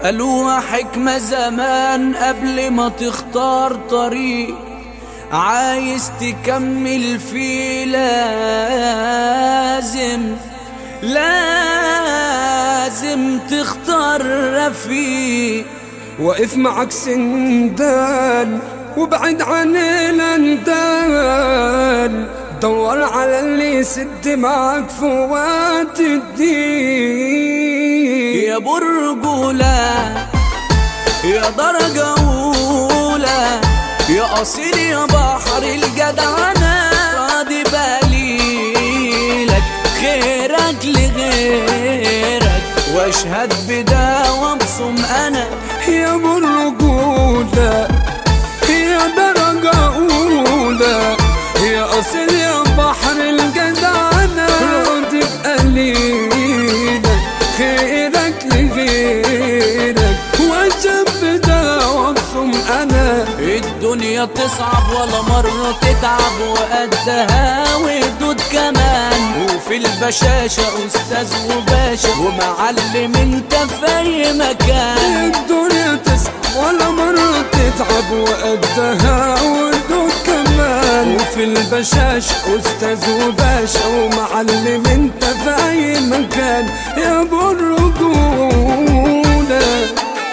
قالوها حكمة زمان قبل ما تختار طريق عايز تكمل فيه لازم لازم تختار رفيق واقف معك سندان وبعد عن الاندال دور على اللي يسد معك فوات الدين يا برجولة يا درجة أولى يا أصيل يا بحر الجدعنة راضي بقليلك خيرك لغيرك واشهد بدا وابصم أنا يا برجولة يا درجة أولى يا أصل يا بحر الجدعنة راضي بقليلك خيرك لغيرك وجب ده وابصم أنا الدنيا تصعب ولا مرة تتعب وقدها ودود كمان وفي البشاشة أستاذ وباشا ومعلم انت في أي مكان الدنيا تسعى ولا مرة تتعب وقدها وردود كمان وفي البشاش أستاذ وباشا ومعلم انت في أي مكان يا أبو الرجولة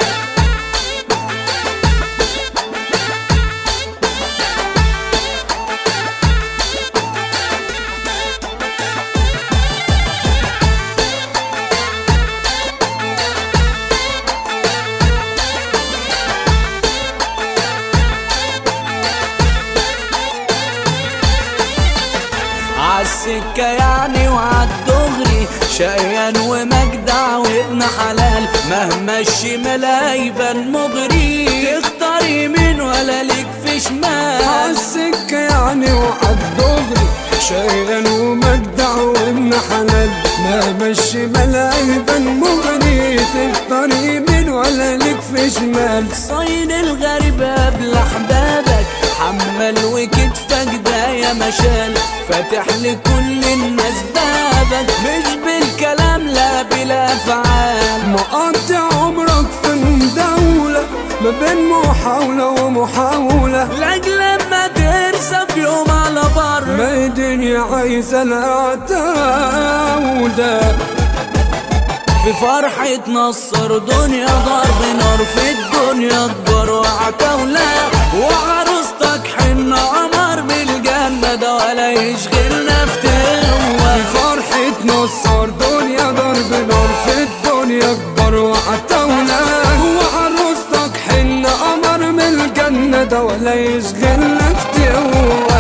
عالسكة يعني وعالدغري شقيان ومجدع وابن حلال مهما الشمال هيبان مغري تختار يمين ولا ليك في شمال عالسكة يعني وعالدغري شيئا ومجدع وابن حلال ما مشي ملايبا مغني تختار يمين ولا لك في شمال صين الغريب قبل احبابك حمل وكتفك ده يا مشال فاتح لكل الناس بابك مش بالكلام لا بالافعال مقطع عمرك في دولة ما بين محاولة ومحاولة لاجل لما ترسى في يوم على بر ما هي الدنيا عايزة العتاولة في فرحة نصر دنيا ضرب نار في الدنيا كبر وعتاولة وعروستك حنة قمر بالجنة ده ولا يشغلنا في تهوى في فرحة نصر دنيا ضرب نار في الدنيا كبر وعتاولة وعروستك حنة قمر من الجنة ده ولا يشغلنا في تهوى